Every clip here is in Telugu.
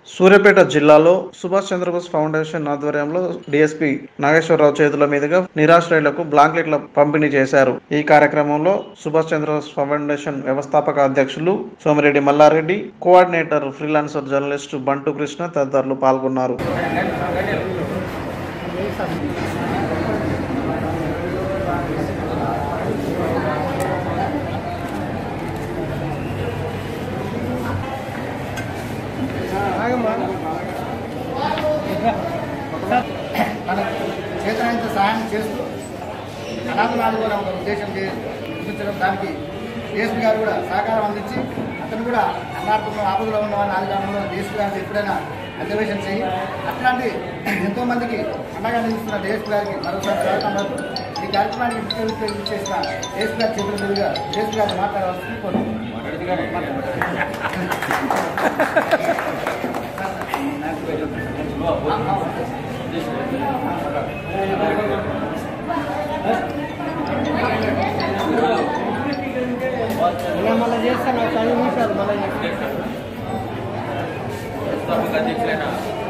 సూర్యాపేట జిల్లాలో సుభాష్ చంద్రబోస్ ఫౌండేషన్ ఆధ్వర్యంలో డిఎస్పి నాగేశ్వరరావు చేతుల మీదుగా నిరాశ్రయులకు బ్లాంకెట్ల పంపిణీ చేశారు ఈ కార్యక్రమంలో సుభాష్ చంద్రబోస్ ఫౌండేషన్ వ్యవస్థాపక అధ్యక్షులు Somireddy Mallareddy coordinator freelancer journalist Bantu Krishna తదితరులు పాల్గొన్నారు మన చేతనంత సహాయం చేస్తూ అనాథనాలు కూడా ఒక ఉద్దేశం చే- చూపించడం దానికి డిఎస్పీ గారు కూడా సహకారం అందించి అతను కూడా అన్నార్థంలో ఆపదలో ఉన్న వారిని ఆదిగ్రామంలో డిఎస్పీ గారికి ఎప్పుడైనా అబ్జర్వేషన్ చేయి అట్లాంటి ఎంతో మందికి అండగా నిలుస్తున్న డిఎస్పీ గారికి మరోసారి స్వాగతం పలుకుతూ ఈ కార్యక్రమానికి ముఖ్య వ్యక్తి చేసిన డిఎస్పీ గారి చేతుల మీదుగా డిఎస్పీ గారిని మాట్లాడవలసింది కోరుతున్నాను మళ్ళీ చేస్తాను పది నిమిషాలు మళ్ళీ వ్యవస్థాపక అధ్యక్షులైన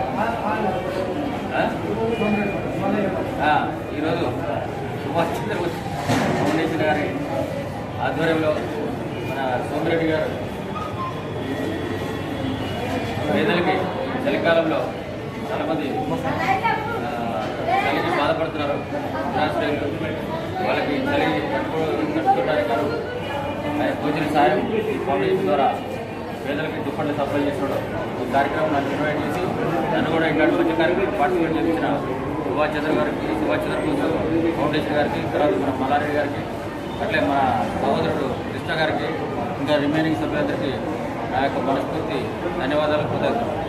ఆ? ఆ, ఈరోజు సుభాష్ చంద్రబోస్ ఫౌండేషన్ గారి ఆధ్వర్యంలో మన సోమిరెడ్డి గారు పేదలకి చలికాలంలో చాలామంది ఆ, చలికి బాధపడుతున్నారు నిరాశ్రయులు వాళ్ళకి చలి తట్టుకో తట్టుకోవడానికి గారు ఆయన భోజన సాయం ఫౌండేషన్ ద్వారా పేదలకి దుప్పట్లు సప్లై చేస్తున్నాడు ఈ కార్యక్రమం నన్ను ఇన్వైట్ చేసి నన్ను కూడా ఇట్లాంటి మంచి కార్యక్రమం పార్టిసిపేట్ చేసిన సుభాష్ చంద్ర గారికి సుభాష్ చంద్రబోస్ ఫౌండేషన్ గారికి తర్వాత మన మల్లారెడ్డి గారికి అట్లే మన సహోదరుడు కృష్ణ గారికి ఇంకా రిమైనింగ్ సభ్యులందరికీ నా యొక్క మనస్ఫూర్తి ధన్యవాదాలు కృతజ్ఞతలు